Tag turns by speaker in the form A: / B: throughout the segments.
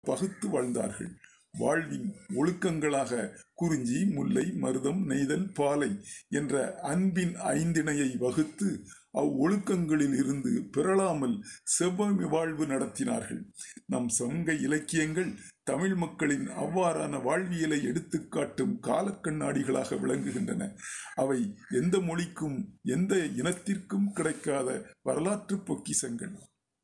A: பகுத்து வாழ்ந்தார்கள் வாழ்வின் ஒழுக்கங்களாக குறிஞ்சி முல்லை மருதம் நெய்தல் பாலை என்ற அன்பின் ஐந்திணையை வகுத்து அவ்வொழுக்கங்களில் இருந்து பிறழாமல் செவ்வமை வாழ்வு நடத்தினார்கள் நம் சங்க இலக்கியங்கள் தமிழ் மக்களின் அவ்வாறான வாழ்வியலை எடுத்துக்காட்டும் காலக்கண்ணாடிகளாக விளங்குகின்றன அவை எந்த மொழிக்கும் எந்த இனத்திற்கும் கிடைக்காத வரலாற்று பொக்கிசங்கள்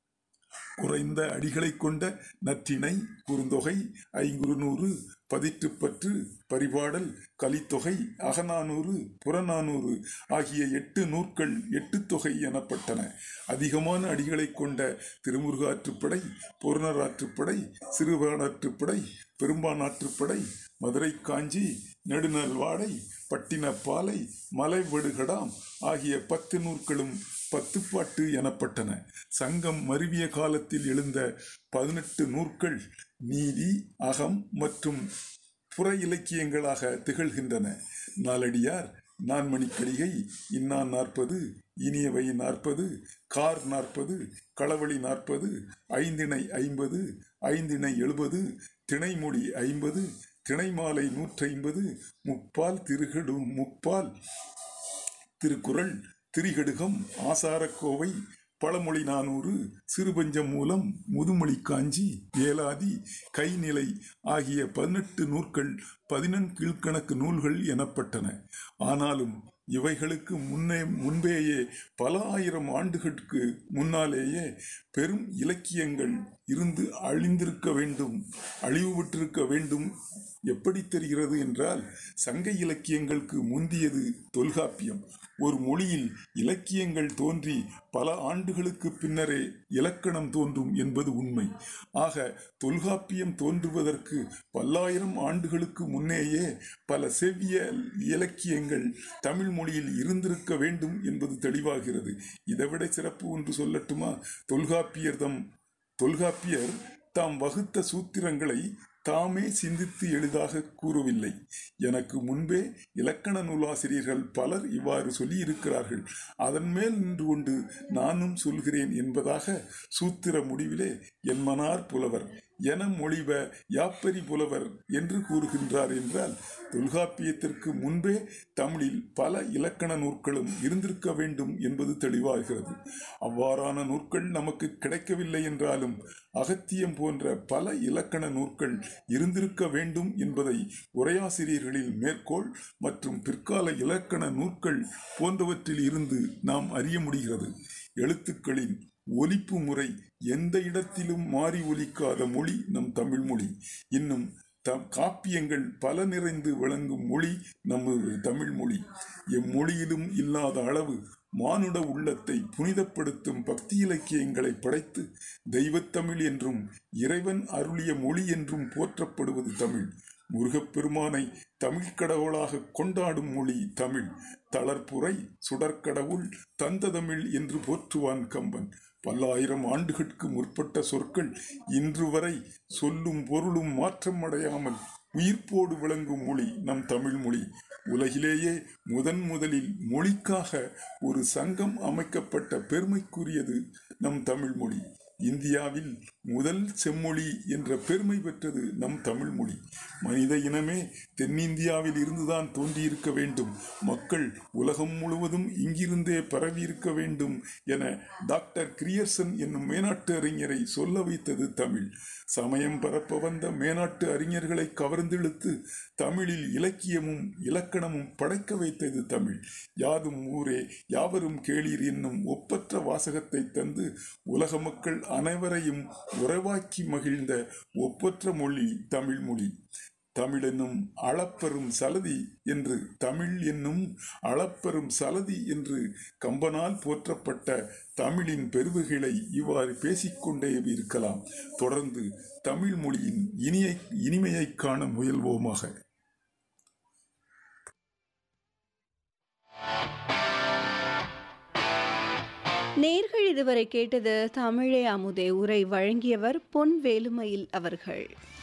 A: குறைந்த அடிகளை கொண்ட நற்றிணை குறுந்தொகை ஐங்குறுநூறு பதிற்றுப்பற்று பரிபாடல் கலித்தொகை அகநானூறு புறநானூறு ஆகிய எட்டு நூற்கள் எட்டு தொகை எனப்பட்டன அதிகமான அடிகளை கொண்ட திருமுருகாற்றுப்படை பொருணராற்றுப்படை சிறுபானாற்றுப்படை பெரும்பானாற்றுப்படை மதுரை காஞ்சி நெடுநல்வாடை பட்டினப்பாலை மலைவடுகடாம் ஆகிய பத்து நூற்களும் பத்துப்பாட்டு எனப்பட்டன சங்கம் மருவிய காலத்தில் எழுந்த பதினெட்டு நூற்கள் நீதி அகம் மற்றும் புற இலக்கியங்களாக திகழ்கின்றன நாலடியார் நான்மணிக்கடிகை இன்னான் நாற்பது இனியவை நாற்பது கார் நாற்பது களவழி நாற்பது ஐந்திணை ஐம்பது ஐந்திணை எழுபது திணைமொழி ஐம்பது திணைமாலை நூற்றைம்பது முப்பால் திருகடும் முப்பால் திருக்குறள் திரிகடுகம் ஆசாரக்கோவை பழமொழி நானூறு சிறுபஞ்சம் மூலம் முதுமொழி காஞ்சி ஏலாதி கைநிலை ஆகிய பதினெட்டு நூற்கள் பதினெண் கீழ்கணக்கு நூல்கள் எனப்பட்டன ஆனாலும் இவைகளுக்கு முன்னே முன்பேயே பல ஆயிரம் ஆண்டுகளுக்கு முன்னாலேயே பெரும் இலக்கியங்கள் இருந்து அழிந்திருக்க வேண்டும் அழிவுபட்டிருக்க வேண்டும் எப்படி தெரிகிறது என்றால் சங்க இலக்கியங்களுக்கு முந்தியது தொல்காப்பியம் ஒரு மொழியில் இலக்கியங்கள் தோன்றி பல ஆண்டுகளுக்கு பின்னரே இலக்கணம் தோன்றும் என்பது உண்மை ஆக தொல்காப்பியம் தோன்றுவதற்கு பல்லாயிரம் ஆண்டுகளுக்கு முன்னேயே பல செவ்விய இலக்கியங்கள் தமிழ் மொழியில் இருந்திருக்க வேண்டும் என்பது தெளிவாகிறது இதைவிட சிறப்பு ஒன்று சொல்லட்டுமா தொல்காப்பியர் தம் தொல்காப்பியர் தாம் வகுத்த சூத்திரங்களை தாமே சிந்தித்து எளிதாக கூறவில்லை எனக்கு முன்பே இலக்கண நூலாசிரியர்கள் பலர் இவ்வாறு சொல்லியிருக்கிறார்கள் அதன் மேல் நின்று கொண்டு நானும் சொல்கிறேன் என்பதாக சூத்திர முடிவிலே என் மனார் புலவர் என மொழிவ யாப்பரி புலவர் என்று கூறுகின்றார் என்றால் தொல்காப்பியத்திற்கு முன்பே தமிழில் பல இலக்கண நூற்களும் இருந்திருக்க வேண்டும் என்பது தெளிவாகிறது அவ்வாறான நூற்கள் நமக்கு கிடைக்கவில்லை என்றாலும் அகத்தியம் போன்ற பல இலக்கண நூற்கள் இருந்திருக்க வேண்டும் என்பதை உரையாசிரியர்களில் மேற்கோள் மற்றும் பிற்கால இலக்கண நூற்கள் போன்றவற்றில் இருந்து நாம் அறிய முடிகிறது எழுத்துக்களின் ஒலிப்பு முறை எந்த இடத்திலும் மாறி ஒலிக்காத மொழி நம் தமிழ் மொழி இன்னும் தம் காப்பியங்கள் பல நிறைந்து விளங்கும் மொழி நமது தமிழ் மொழி எம்மொழியிலும் இல்லாத அளவு மானுட உள்ளத்தை புனிதப்படுத்தும் பக்தி இலக்கியங்களை படைத்து தெய்வத்தமிழ் என்றும் இறைவன் அருளிய மொழி என்றும் போற்றப்படுவது தமிழ் முருகப்பெருமானை தமிழ் கடவுளாக கொண்டாடும் மொழி தமிழ் தளர்ப்புரை சுடற்கடவுள் தந்த தமிழ் என்று போற்றுவான் கம்பன் பல்லாயிரம் ஆண்டுகளுக்கு முற்பட்ட சொற்கள் இன்று வரை சொல்லும் பொருளும் மாற்றம் அடையாமல் உயிர்ப்போடு விளங்கும் மொழி நம் தமிழ் மொழி உலகிலேயே முதன் முதலில் மொழிக்காக ஒரு சங்கம் அமைக்கப்பட்ட பெருமைக்குரியது நம் தமிழ் மொழி இந்தியாவில் முதல் செம்மொழி என்ற பெருமை பெற்றது நம் தமிழ் மொழி மனித இனமே தென்னிந்தியாவில் இருந்துதான் தோன்றியிருக்க வேண்டும் மக்கள் உலகம் முழுவதும் இங்கிருந்தே பரவியிருக்க வேண்டும் என டாக்டர் கிரியர்சன் என்னும் மேனாட்டு அறிஞரை சொல்ல வைத்தது தமிழ் சமயம் பரப்ப வந்த மேனாட்டு அறிஞர்களை கவர்ந்தெழுத்து தமிழில் இலக்கியமும் இலக்கணமும் படைக்க வைத்தது தமிழ் யாதும் ஊரே யாவரும் கேளீர் என்னும் ஒப்பற்ற வாசகத்தை தந்து உலக மக்கள் அனைவரையும் உறவாக்கி மகிழ்ந்த ஒப்பற்ற மொழி தமிழ் மொழி தமிழ் என்னும் அளப்பெரும் சலதி என்று தமிழ் என்னும் அளப்பெரும் சலதி என்று கம்பனால் போற்றப்பட்ட தமிழின் பெருவுகளை இவ்வாறு பேசிக்கொண்டே இருக்கலாம் தொடர்ந்து தமிழ் மொழியின் இனிய இனிமையை காண முயல்வோமாக
B: நேர்கள் இதுவரை கேட்டது தமிழே அமுதே உரை வழங்கியவர் பொன் வேலுமயில் அவர்கள்